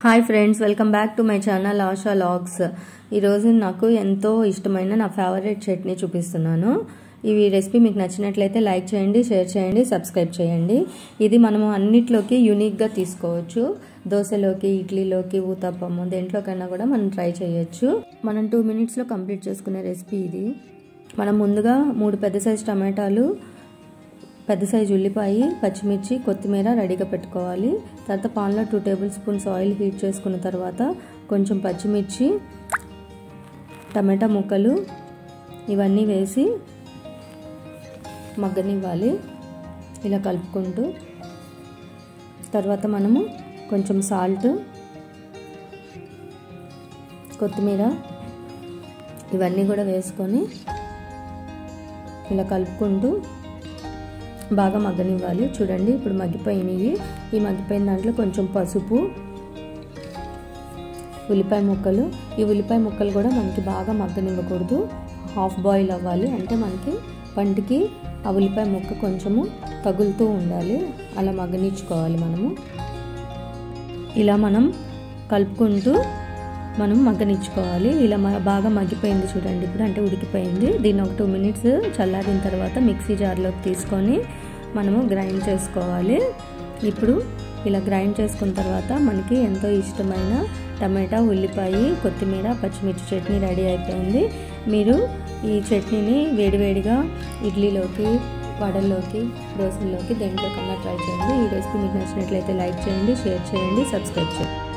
hi friends welcome back to my channel Asha logs ఈరోజు నాకు ఎంతో ఇష్టమైన నా ఫేవరెట్ చట్నీ చూపిస్తున్నాను ఈ రెసిపీ మీకు నచ్చినట్లయితే లైక్ చేయండి షేర్ చేయండి సబ్స్క్రైబ్ చేయండి ఇది మనము అన్నిట్లోకి యూనిక్గా తీసుకోవచ్చు దోశలోకి ఇడ్లీలోకి ఊతప్పము దేంట్లోకైనా కూడా మనం ట్రై చేయొచ్చు మనం టూ మినిట్స్లో కంప్లీట్ చేసుకునే రెసిపీ ఇది మనం ముందుగా మూడు పెద్ద సైజు టమాటాలు పెద్ద సైజు ఉల్లిపాయ పచ్చిమిర్చి కొత్తిమీర రెడీగా పెట్టుకోవాలి తర్వాత పాన్లో two tablespoons oil heat చేసుకున్న తర్వాత కొంచెం పచ్చిమిర్చి టమాటా ముక్కలు ఇవన్నీ వేసి మగ్గనివ్వాలి ఇలా కలుపుకుంటూ తర్వాత మనము కొంచెం సాల్ట్ కొత్తిమీర ఇవన్నీ కూడా వేసుకొని ఇలా కలుపుకుంటూ బాగా మగ్గనివ్వాలి చూడండి ఇప్పుడు మగ్గిపోయినాయి ఈ మగ్గిపోయిన దాంట్లో కొంచెం పసుపు ఉల్లిపాయ ముక్కలు ఈ ఉల్లిపాయ ముక్కలు కూడా మనకి బాగా మగ్గనివ్వకూడదు హాఫ్ బాయిల్ అవ్వాలి అంటే మనకి పంటికి ఆ ఉల్లిపాయ ముక్క కొంచెము తగులుతూ ఉండాలి అలా మగ్గనిచ్చుకోవాలి మనము ఇలా మనం కలుపుకుంటూ మనం మగ్గనిచ్చుకోవాలి ఇలా బాగా మగ్గిపోయింది చూడండి ఇప్పుడు అంటే ఉడికిపోయింది దీన్ని ఒక టూ మినిట్స్ చల్లారిన తర్వాత మిక్సీ జార్లోకి తీసుకొని మనము గ్రైండ్ చేసుకోవాలి ఇప్పుడు ఇలా గ్రైండ్ చేసుకున్న తర్వాత మనకి ఎంతో ఇష్టమైన టమాటా ఉల్లిపాయ కొత్తిమీర పచ్చిమిర్చి చట్నీ రెడీ అయిపోయింది మీరు ఈ చట్నీని వేడివేడిగా ఇడ్లీలోకి వడల్లోకి దోశల్లోకి దేంట్లోకన్నా ట్రై చేయండి ఈ రెసిపీ మీకు నచ్చినట్లయితే లైక్ చేయండి షేర్ చేయండి సబ్స్క్రైబ్ చేయండి